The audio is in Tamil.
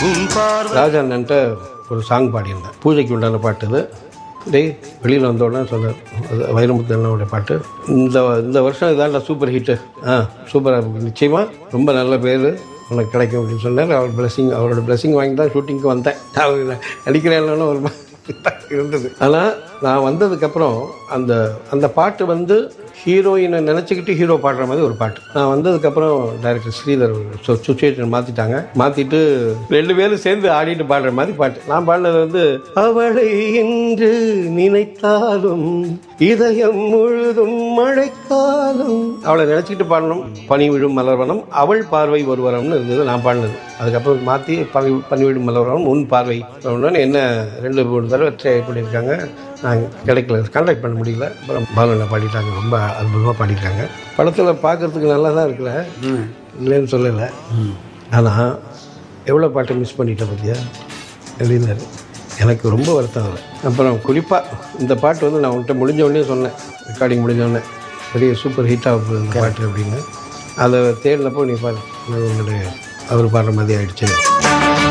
உன் பார்வை ராஜா அண்ணன்ட்ட ஒரு சாங் பாடியிருந்தேன் பூஜைக்கு உண்டான பாட்டு இது டேய் வெளியில் வந்த உடனே சொன்னார் அது வைரமுத்து அண்ணனுடைய பாட்டு இந்த இந்த வருஷம் இதான்டா சூப்பர் ஹிட்டு ஆ சூப்பராக நிச்சயமாக ரொம்ப நல்ல பேர் உனக்கு கிடைக்கும் அப்படின்னு சொன்னார் அவர் பிளெஸிங் அவரோட பிளெஸிங் வாங்கி தான் ஷூட்டிங்க்கு வந்தேன் அவர் நடிக்கிறேன்னு ஒரு மாதிரி இருந்தது ஆனால் நான் வந்ததுக்கப்புறம் அந்த அந்த பாட்டு வந்து ஹீரோயினை நினச்சிக்கிட்டு ஹீரோ பாடுற மாதிரி ஒரு பாட்டு நான் வந்ததுக்கப்புறம் டைரக்டர் ஸ்ரீதர் சுச்சுவேஷன் மாற்றிட்டாங்க மாற்றிட்டு ரெண்டு பேரும் சேர்ந்து ஆடிட்டு பாடுற மாதிரி பாட்டு நான் பாடினது வந்து அவளை என்று நினைத்தாலும் இதயம் முழுதும் மழைக்காலம் அவளை நினச்சிக்கிட்டு பாடணும் பனி விழும் மலர்வனம் அவள் பார்வை ஒருவரம்னு இருந்தது நான் பாடினது அதுக்கப்புறம் மாற்றி பனி பனி விழும் மலர்வனம் உன் பார்வை ஒன்றுன்னு என்ன ரெண்டு மூணு தடவை ட்ரை பண்ணியிருக்காங்க நான் கிடைக்கல கான்டாக்ட் பண்ண முடியல அப்புறம் பாலனை பாடிட்டாங்க ரொம்ப அற்புதமாக பாடிட்டாங்க படத்தில் பார்க்கறதுக்கு நல்லா தான் இருக்கல இல்லைன்னு சொல்லலை ஆனால் எவ்வளோ பாட்டை மிஸ் பண்ணிட்டேன் பார்த்தியா அப்படின்னாரு எனக்கு ரொம்ப வருத்தம் இல்லை அப்புறம் குறிப்பாக இந்த பாட்டு வந்து நான் உன்கிட்ட முடிஞ்ச உடனே சொன்னேன் ரெக்கார்டிங் முடிஞ்ச உடனே பெரிய சூப்பர் ஹிட் ஆகுது இந்த பாட்டு அப்படின்னு அதை தேடினப்போ நீ பாரு உன்னுடைய அவர் பாடுற மாதிரி ஆயிடுச்சு